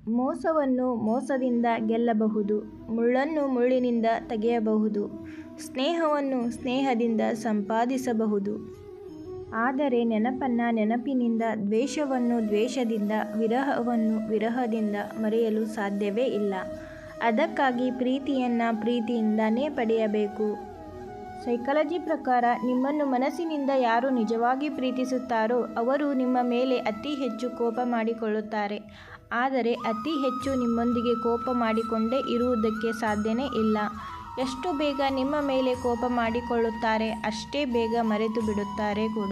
ಮೋಸವನ್ನು ಮೋಸದಿಂದ ಗೆಲ್ಲಬಹುದು ಮುಳ್ಳನ್ನು ಮುಳ್ಳಿನಿಂದ ತೆಗೆಯಬಹುದು ಸ್ನೇಹವನ್ನು ಸ್ನೇಹದಿಂದ ಸಂಪಾದಿಸಬಹುದು ಆದರೆ ನೆನಪನ್ನು ನೆನಪಿನಿಂದ ದ್ವೇಷವನ್ನು ದ್ವೇಷದಿಂದ ವಿರಹವನ್ನು ವಿರಹದಿಂದ ಮರೆಯಲು ಸಾಧ್ಯವೇ ಇಲ್ಲ ಅದಕ್ಕಾಗಿ ಪ್ರೀತಿಯನ್ನು ಪ್ರೀತಿಯಿಂದನೇ ಪಡೆಯಬೇಕು ಸೈಕಾಲಜಿ ಪ್ರಕಾರ ನಿಮ್ಮನ್ನು ಮನಸ್ಸಿನಿಂದ ಯಾರು ನಿಜವಾಗಿ ಪ್ರೀತಿಸುತ್ತಾರೋ ಅವರು ನಿಮ್ಮ ಮೇಲೆ ಅತಿ ಹೆಚ್ಚು ಕೋಪ ಮಾಡಿಕೊಳ್ಳುತ್ತಾರೆ ಆದರೆ ಅತಿ ಹೆಚ್ಚು ನಿಮ್ಮೊಂದಿಗೆ ಕೋಪ ಮಾಡಿಕೊಂಡೇ ಇರುವುದಕ್ಕೆ ಸಾಧ್ಯನೇ ಇಲ್ಲ ಎಷ್ಟು ಬೇಗ ನಿಮ್ಮ ಮೇಲೆ ಕೋಪ ಮಾಡಿಕೊಳ್ಳುತ್ತಾರೆ ಅಷ್ಟೇ ಬೇಗ ಮರೆತು ಬಿಡುತ್ತಾರೆ ಕೂಡ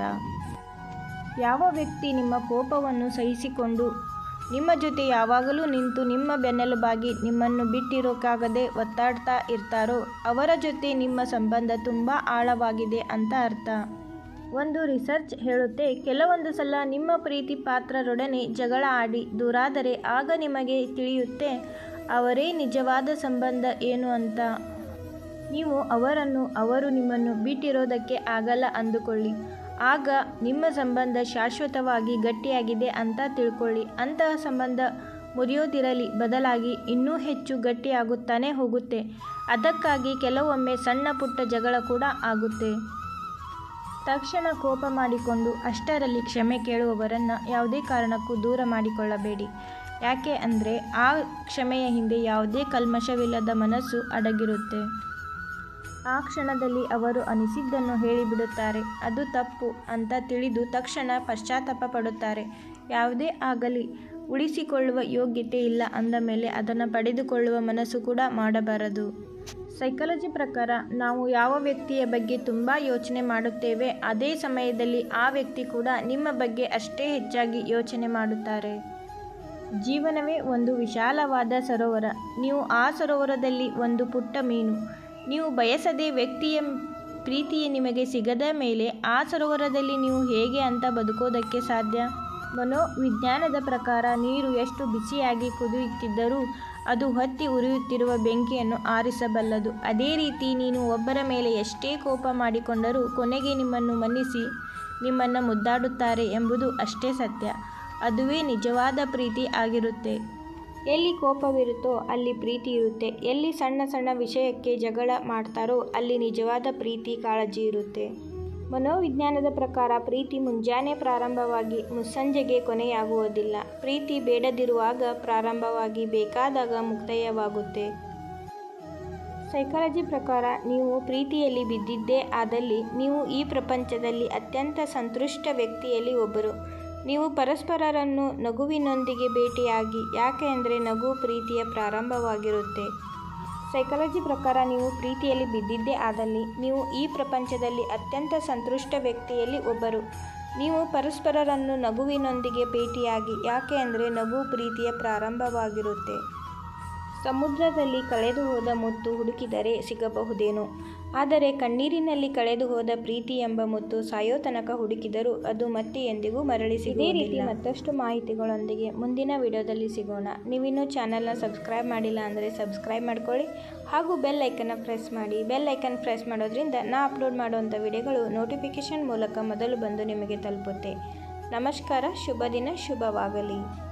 ಯಾವ ವ್ಯಕ್ತಿ ನಿಮ್ಮ ಕೋಪವನ್ನು ಸಹಿಸಿಕೊಂಡು ನಿಮ್ಮ ಜೊತೆ ಯಾವಾಗಲೂ ನಿಂತು ನಿಮ್ಮ ಬೆನ್ನೆಲುಬಾಗಿ ನಿಮ್ಮನ್ನು ಬಿಟ್ಟಿರೋಕ್ಕಾಗದೆ ಒತ್ತಾಡ್ತಾ ಇರ್ತಾರೋ ಅವರ ಜೊತೆ ನಿಮ್ಮ ಸಂಬಂಧ ತುಂಬ ಆಳವಾಗಿದೆ ಅಂತ ಅರ್ಥ ಒಂದು ರಿಸರ್ಚ್ ಹೇಳುತ್ತೆ ಕೆಲವೊಂದು ಸಲ ನಿಮ್ಮ ಪ್ರೀತಿ ಪಾತ್ರರೊಡನೆ ಜಗಳ ಆಡಿ ದೂರಾದರೆ ಆಗ ನಿಮಗೆ ತಿಳಿಯುತ್ತೆ ಅವರೇ ನಿಜವಾದ ಸಂಬಂಧ ಏನು ಅಂತ ನೀವು ಅವರನ್ನು ಅವರು ನಿಮ್ಮನ್ನು ಬಿಟ್ಟಿರೋದಕ್ಕೆ ಆಗಲ್ಲ ಅಂದುಕೊಳ್ಳಿ ಆಗ ನಿಮ್ಮ ಸಂಬಂಧ ಶಾಶ್ವತವಾಗಿ ಗಟ್ಟಿಯಾಗಿದೆ ಅಂತ ತಿಳ್ಕೊಳ್ಳಿ ಅಂತಹ ಸಂಬಂಧ ಮುರಿಯೋದಿರಲಿ ಬದಲಾಗಿ ಇನ್ನೂ ಹೆಚ್ಚು ಗಟ್ಟಿಯಾಗುತ್ತಾನೆ ಹೋಗುತ್ತೆ ಅದಕ್ಕಾಗಿ ಕೆಲವೊಮ್ಮೆ ಸಣ್ಣ ಪುಟ್ಟ ಜಗಳ ಕೂಡ ಆಗುತ್ತೆ ತಕ್ಷಣ ಕೋಪ ಮಾಡಿಕೊಂಡು ಅಷ್ಟರಲ್ಲಿ ಕ್ಷಮೆ ಕೇಳುವವರನ್ನು ಯಾವುದೇ ಕಾರಣಕ್ಕೂ ದೂರ ಮಾಡಿಕೊಳ್ಳಬೇಡಿ ಯಾಕೆ ಅಂದರೆ ಆ ಕ್ಷಮೆಯ ಹಿಂದೆ ಯಾವುದೇ ಕಲ್ಮಶವಿಲ್ಲದ ಮನಸ್ಸು ಅಡಗಿರುತ್ತೆ ಆ ಕ್ಷಣದಲ್ಲಿ ಅವರು ಅನಿಸಿದ್ದನ್ನು ಹೇಳಿಬಿಡುತ್ತಾರೆ ಅದು ತಪ್ಪು ಅಂತ ತಿಳಿದು ತಕ್ಷಣ ಪಶ್ಚಾತ್ತಾಪ ಪಡುತ್ತಾರೆ ಯಾವುದೇ ಆಗಲಿ ಉಳಿಸಿಕೊಳ್ಳುವ ಯೋಗ್ಯತೆ ಇಲ್ಲ ಅಂದ ಮೇಲೆ ಅದನ್ನು ಪಡೆದುಕೊಳ್ಳುವ ಮನಸ್ಸು ಕೂಡ ಮಾಡಬಾರದು ಸೈಕಾಲಜಿ ಪ್ರಕಾರ ನಾವು ಯಾವ ವ್ಯಕ್ತಿಯ ಬಗ್ಗೆ ತುಂಬ ಯೋಚನೆ ಮಾಡುತ್ತೇವೆ ಅದೇ ಸಮಯದಲ್ಲಿ ಆ ವ್ಯಕ್ತಿ ಕೂಡ ನಿಮ್ಮ ಬಗ್ಗೆ ಅಷ್ಟೇ ಹೆಚ್ಚಾಗಿ ಯೋಚನೆ ಮಾಡುತ್ತಾರೆ ಜೀವನವೇ ಒಂದು ವಿಶಾಲವಾದ ಸರೋವರ ನೀವು ಆ ಸರೋವರದಲ್ಲಿ ಒಂದು ಪುಟ್ಟ ಮೀನು ನೀವು ಬಯಸದೆ ವ್ಯಕ್ತಿಯ ಪ್ರೀತಿಯೇ ನಿಮಗೆ ಸಿಗದ ಮೇಲೆ ಆ ಸರೋವರದಲ್ಲಿ ನೀವು ಹೇಗೆ ಅಂತ ಬದುಕೋದಕ್ಕೆ ಸಾಧ್ಯ ಮನೋವಿಜ್ಞಾನದ ಪ್ರಕಾರ ನೀರು ಎಷ್ಟು ಬಿಸಿಯಾಗಿ ಕುದಿಯುತ್ತಿದ್ದರೂ ಅದು ಹೊತ್ತಿ ಉರಿಯುತ್ತಿರುವ ಬೆಂಕಿಯನ್ನು ಆರಿಸಬಲ್ಲದು ಅದೇ ರೀತಿ ನೀನು ಒಬ್ಬರ ಮೇಲೆ ಎಷ್ಟೇ ಕೋಪ ಮಾಡಿಕೊಂಡರೂ ಕೊನೆಗೆ ನಿಮ್ಮನ್ನು ಮನ್ನಿಸಿ ನಿಮ್ಮನ್ನು ಮುದ್ದಾಡುತ್ತಾರೆ ಎಂಬುದು ಅಷ್ಟೇ ಸತ್ಯ ಅದುವೇ ನಿಜವಾದ ಪ್ರೀತಿ ಆಗಿರುತ್ತೆ ಎಲ್ಲಿ ಕೋಪವಿರುತ್ತೋ ಅಲ್ಲಿ ಪ್ರೀತಿ ಇರುತ್ತೆ ಎಲ್ಲಿ ಸಣ್ಣ ಸಣ್ಣ ವಿಷಯಕ್ಕೆ ಜಗಳ ಮಾಡ್ತಾರೋ ಅಲ್ಲಿ ನಿಜವಾದ ಪ್ರೀತಿ ಕಾಳಜಿ ಇರುತ್ತೆ ಮನೋವಿಜ್ಞಾನದ ಪ್ರಕಾರ ಪ್ರೀತಿ ಮುಂಜಾನೆ ಪ್ರಾರಂಭವಾಗಿ ಮುಸ್ಸಂಜೆಗೆ ಕೊನೆಯಾಗುವುದಿಲ್ಲ ಪ್ರೀತಿ ಬೇಡದಿರುವಾಗ ಪ್ರಾರಂಭವಾಗಿ ಬೇಕಾದಾಗ ಮುಕ್ತಾಯವಾಗುತ್ತೆ ಸೈಕಾಲಜಿ ಪ್ರಕಾರ ನೀವು ಪ್ರೀತಿಯಲ್ಲಿ ಬಿದ್ದಿದ್ದೇ ಆದಲ್ಲಿ ನೀವು ಈ ಪ್ರಪಂಚದಲ್ಲಿ ಅತ್ಯಂತ ಸಂತುಷ್ಟ ವ್ಯಕ್ತಿಯಲ್ಲಿ ಒಬ್ಬರು ನೀವು ಪರಸ್ಪರರನ್ನು ನಗುವಿನೊಂದಿಗೆ ಭೇಟಿಯಾಗಿ ಯಾಕೆ ಅಂದರೆ ನಗು ಪ್ರೀತಿಯ ಪ್ರಾರಂಭವಾಗಿರುತ್ತೆ ಸೈಕಾಲಜಿ ಪ್ರಕಾರ ನೀವು ಪ್ರೀತಿಯಲ್ಲಿ ಬಿದ್ದಿದ್ದೇ ಆದಲ್ಲಿ ನೀವು ಈ ಪ್ರಪಂಚದಲ್ಲಿ ಅತ್ಯಂತ ಸಂತುಷ್ಟ ವ್ಯಕ್ತಿಯಲ್ಲಿ ಒಬ್ಬರು ನೀವು ಪರಸ್ಪರರನ್ನು ನಗುವಿನೊಂದಿಗೆ ಭೇಟಿಯಾಗಿ ಯಾಕೆ ಅಂದರೆ ನಗು ಪ್ರೀತಿಯ ಪ್ರಾರಂಭವಾಗಿರುತ್ತೆ ಸಮುದ್ರದಲ್ಲಿ ಕಳೆದು ಹೋದ ಮುತ್ತು ಹುಡುಕಿದರೆ ಸಿಗಬಹುದೇನೋ ಆದರೆ ಕಣ್ಣೀರಿನಲ್ಲಿ ಕಳೆದು ಹೋದ ಪ್ರೀತಿ ಎಂಬ ಮುತ್ತು ಸಾಯೋ ತನಕ ಹುಡುಕಿದರೂ ಅದು ಮತ್ತೆ ಎಂದಿಗೂ ಮರಳಿ ಇದೇ ರೀತಿ ಮತ್ತಷ್ಟು ಮಾಹಿತಿಗಳೊಂದಿಗೆ ಮುಂದಿನ ವಿಡಿಯೋದಲ್ಲಿ ಸಿಗೋಣ ನೀವಿನ್ನೂ ಚಾನಲ್ನ ಸಬ್ಸ್ಕ್ರೈಬ್ ಮಾಡಿಲ್ಲ ಅಂದರೆ ಸಬ್ಸ್ಕ್ರೈಬ್ ಮಾಡ್ಕೊಳ್ಳಿ ಹಾಗೂ ಬೆಲ್ ಐಕನ್ನ ಪ್ರೆಸ್ ಮಾಡಿ ಬೆಲ್ ಐಕನ್ ಪ್ರೆಸ್ ಮಾಡೋದ್ರಿಂದ ನಾ ಅಪ್ಲೋಡ್ ಮಾಡುವಂಥ ವಿಡಿಯೋಗಳು ನೋಟಿಫಿಕೇಷನ್ ಮೂಲಕ ಮೊದಲು ಬಂದು ನಿಮಗೆ ತಲುಪುತ್ತೆ ನಮಸ್ಕಾರ ಶುಭ ದಿನ ಶುಭವಾಗಲಿ